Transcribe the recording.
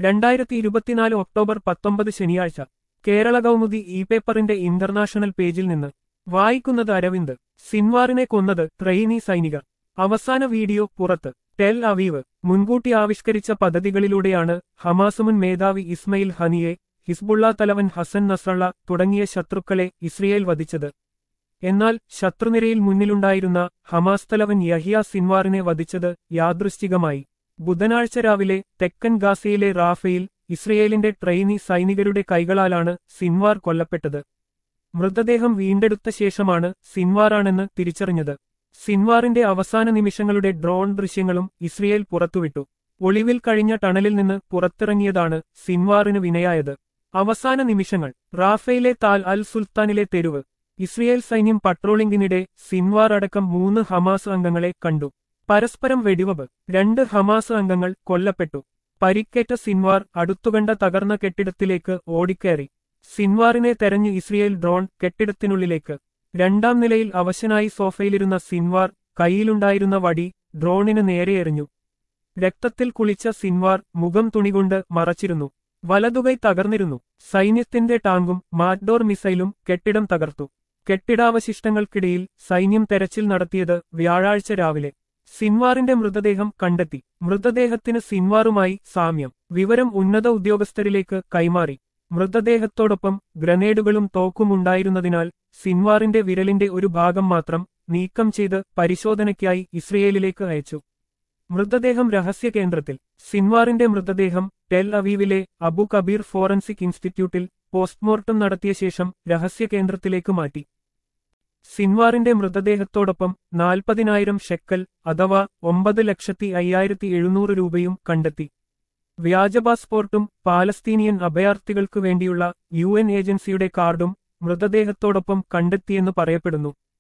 രണ്ടായിരത്തി ഇരുപത്തിനാല് ഒക്ടോബർ പത്തൊമ്പത് ശനിയാഴ്ച കേരള കൗമുദി ഇ പേപ്പറിന്റെ ഇന്റർനാഷണൽ പേജിൽ നിന്ന് വായിക്കുന്നത് അരവിന്ദ് സിൻവാറിനെ കൊന്നത് ട്രെയിനി സൈനികർ അവസാന വീഡിയോ പുറത്ത് ടെൽ അവീവ് മുൻകൂട്ടി ആവിഷ്കരിച്ച പദ്ധതികളിലൂടെയാണ് ഹമാസ് മുൻ മേധാവി ഇസ്മയിൽ ഹനിയെ ഹിസ്ബുള്ള തലവൻ ഹസൻ നസ്രള്ള തുടങ്ങിയ ശത്രുക്കളെ ഇസ്രയേൽ വധിച്ചത് എന്നാൽ ശത്രുനിരയിൽ മുന്നിലുണ്ടായിരുന്ന ഹമാസ് തലവൻ യഹിയ സിൻവാറിനെ വധിച്ചത് യാദൃശ്ചികമായി ബുധനാഴ്ച രാവിലെ തെക്കൻ ഗാസയിലെ റാഫയിൽ ഇസ്രയേലിന്റെ ട്രെയിനി സൈനികരുടെ കൈകളാലാണ് സിൻവാർ കൊല്ലപ്പെട്ടത് മൃതദേഹം വീണ്ടെടുത്ത ശേഷമാണ് സിൻവാറാണെന്ന് തിരിച്ചറിഞ്ഞത് സിൻവാറിന്റെ അവസാന നിമിഷങ്ങളുടെ ഡ്രോൺ ദൃശ്യങ്ങളും ഇസ്രയേൽ പുറത്തുവിട്ടു ഒളിവിൽ കഴിഞ്ഞ ടണലിൽ നിന്ന് പുറത്തിറങ്ങിയതാണ് സിൻവാറിന് വിനയായത് അവസാന നിമിഷങ്ങൾ റാഫയിലെ താൽ അൽ സുൽത്താനിലെ തെരുവ് ഇസ്രയേൽ സൈന്യം പട്രോളിംഗിനിടെ സിൻവാർ അടക്കം മൂന്ന് ഹമാസ് അംഗങ്ങളെ കണ്ടു പരസ്പരം വെടിവെപ്പ് രണ്ട് ഹമാസ് അംഗങ്ങൾ കൊല്ലപ്പെട്ടു പരിക്കേറ്റ സിൻവാർ അടുത്തുകണ്ട തകർന്ന കെട്ടിടത്തിലേക്ക് ഓടിക്കയറി സിൻവാറിനെ തെരഞ്ഞ് ഇസ്രയേൽ ഡ്രോൺ കെട്ടിടത്തിനുള്ളിലേക്ക് രണ്ടാം നിലയിൽ അവശനായി സോഫയിലിരുന്ന സിൻവാർ കൈയിലുണ്ടായിരുന്ന വടി ഡ്രോണിന് നേരെ എറിഞ്ഞു രക്തത്തിൽ കുളിച്ച സിൻവാർ മുഖം തുണികൊണ്ട് മറച്ചിരുന്നു വലതുകൈ തകർന്നിരുന്നു സൈന്യത്തിന്റെ ടാങ്കും മാറ്റ്ഡോർ മിസൈലും കെട്ടിടം തകർത്തു കെട്ടിടാവശിഷ്ടങ്ങൾക്കിടയിൽ സൈന്യം തെരച്ചിൽ നടത്തിയത് വ്യാഴാഴ്ച രാവിലെ സിൻവാറിന്റെ മൃതദേഹം കണ്ടെത്തി മൃതദേഹത്തിന് സിൻവാറുമായി സാമ്യം വിവരം ഉന്നത ഉദ്യോഗസ്ഥരിലേക്ക് കൈമാറി മൃതദേഹത്തോടൊപ്പം ഗ്രനേഡുകളും തോക്കുമുണ്ടായിരുന്നതിനാൽ സിൻവാറിന്റെ വിരലിന്റെ ഒരു ഭാഗം മാത്രം നീക്കം ചെയ്ത് പരിശോധനയ്ക്കായി ഇസ്രയേലിലേക്ക് അയച്ചു മൃതദേഹം രഹസ്യ കേന്ദ്രത്തിൽ സിൻവാറിന്റെ മൃതദേഹം ടെൽ അവീവിലെ അബു കബീർ ഫോറൻസിക് ഇൻസ്റ്റിറ്റ്യൂട്ടിൽ പോസ്റ്റ്മോർട്ടം നടത്തിയ ശേഷം രഹസ്യ കേന്ദ്രത്തിലേക്ക് മാറ്റി സിൻവാറിന്റെ മൃതദേഹത്തോടൊപ്പം നാൽപ്പതിനായിരം ഷെക്കൽ അഥവാ ഒമ്പത് ലക്ഷത്തി അയ്യായിരത്തി എഴുന്നൂറ് രൂപയും കണ്ടെത്തി വ്യാജ പാസ്പോർട്ടും പാലസ്തീനിയൻ അഭയാർത്ഥികൾക്കു വേണ്ടിയുള്ള യു എൻ ഏജൻസിയുടെ കാർഡും മൃതദേഹത്തോടൊപ്പം കണ്ടെത്തിയെന്ന് പറയപ്പെടുന്നു